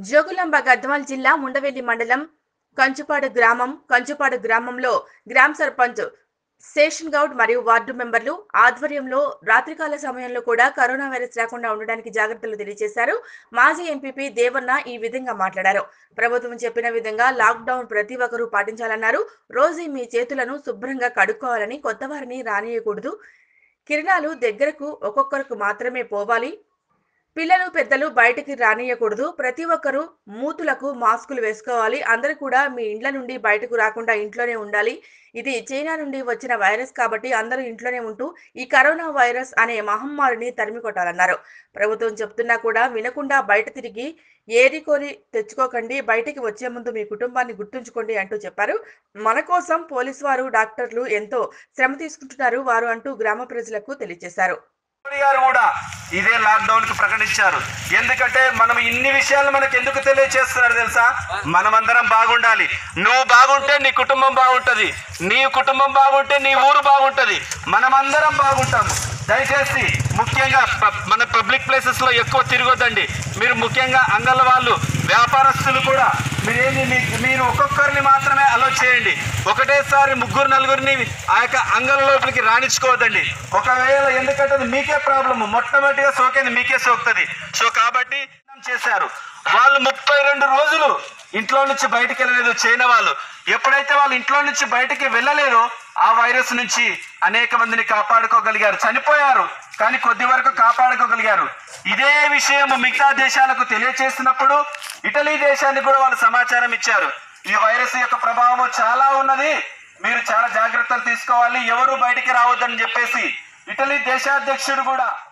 జోగులాంబ గద్వాల్ జిల్లా ఉండవెల్లి మండలం కంచుపాడు గ్రామం కంచుపాడు గ్రామంలో గ్రామ సర్పంచ్ శేషన్ గౌడ్ మరియు వార్డు మెంబర్లు ఆధ్వర్యంలో రాత్రికాల సమయంలో కూడా కరోనా వైరస్ రాకుండా ఉండడానికి జాగ్రత్తలు తెలియజేశారు మాజీ ఎంపీపీ దేవన్న ఈ విధంగా మాట్లాడారు ప్రభుత్వం చెప్పిన విధంగా లాక్డౌన్ ప్రతి ఒక్కరూ పాటించాలన్నారు రోజు మీ చేతులను శుభ్రంగా కడుక్కోవాలని కొత్త వారిని రానియకూడదు కిరణాలు దగ్గరకు ఒక్కొక్కరికి మాత్రమే పోవాలి పిల్లలు పెద్దలు బయటికి రానియకూడదు ప్రతి ఒక్కరూ మూతులకు మాస్కులు వేసుకోవాలి అందరూ కూడా మీ ఇండ్ల నుండి బయటకు రాకుండా ఇంట్లోనే ఉండాలి ఇది చైనా నుండి వచ్చిన వైరస్ కాబట్టి అందరూ ఇంట్లోనే ఉంటూ ఈ కరోనా వైరస్ అనే మహమ్మారిని తరిమి కొట్టాలన్నారు ప్రభుత్వం చెప్తున్నా కూడా వినకుండా బయట తిరిగి ఏరి కోరి తెచ్చుకోకండి బయటికి వచ్చే ముందు మీ కుటుంబాన్ని గుర్తుంచుకోండి అంటూ చెప్పారు మన కోసం పోలీసు వారు డాక్టర్లు ఎంతో శ్రమ తీసుకుంటున్నారు వారు అంటూ గ్రామ ప్రజలకు తెలియజేశారు మోడీ గారు కూడా ఇదే లాక్డౌన్ కి ప్రకటించారు ఎందుకంటే మనం ఇన్ని విషయాలు మనకు ఎందుకు తెలియచేస్తున్నారు తెలుసా మనమందరం బాగుండాలి నువ్వు బాగుంటే నీ కుటుంబం బాగుంటది నీ కుటుంబం బాగుంటే నీ ఊరు బాగుంటది మనమందరం బాగుంటాము దయచేసి ముఖ్యంగా ప- మన పబ్లిక్ ప్లేసెస్ లో ఎక్కువ తిరగొద్దండి మీరు ముఖ్యంగా అంగళ్ళ వాళ్ళు వ్యాపారస్తులు కూడా మీరేమి మీ- మీరు ఒక్కొక్కరిని మాత్రమే అలో చేయండి ఒకటేసారి ముగ్గురు నలుగురిని ఆ యొక్క అంగళ్ళ లోపలికి రాణించుకోవద్దండి ఒకవేళ ఎందుకంటే అది మీకే ప్రాబ్లమ్ మొట్టమొదటిగా సోకేది మీకే సోకుతుంది సో కాబట్టి చేశారు వాళ్ళు ముప్పై రెండు రోజులు ఇంట్లో నుంచి బయటికి వెళ్ళలేదు చైనా వాళ్ళు ఎప్పుడైతే వాళ్ళు ఇంట్లో నుంచి బయటికి వెళ్ళలేదో ఆ వైరస్ నుంచి అనేక మందిని కాపాడుకోగలిగారు చనిపోయారు కానీ కొద్ది వరకు కాపాడుకోగలిగారు ఇదే విషయం మిగతా దేశాలకు తెలియచేసినప్పుడు ఇటలీ దేశానికి కూడా వాళ్ళు సమాచారం ఇచ్చారు ఈ వైరస్ యొక్క ప్రభావం చాలా ఉన్నది మీరు చాలా జాగ్రత్తలు తీసుకోవాలి ఎవరు బయటికి రావద్దని చెప్పేసి ఇటలీ దేశాధ్యక్షుడు కూడా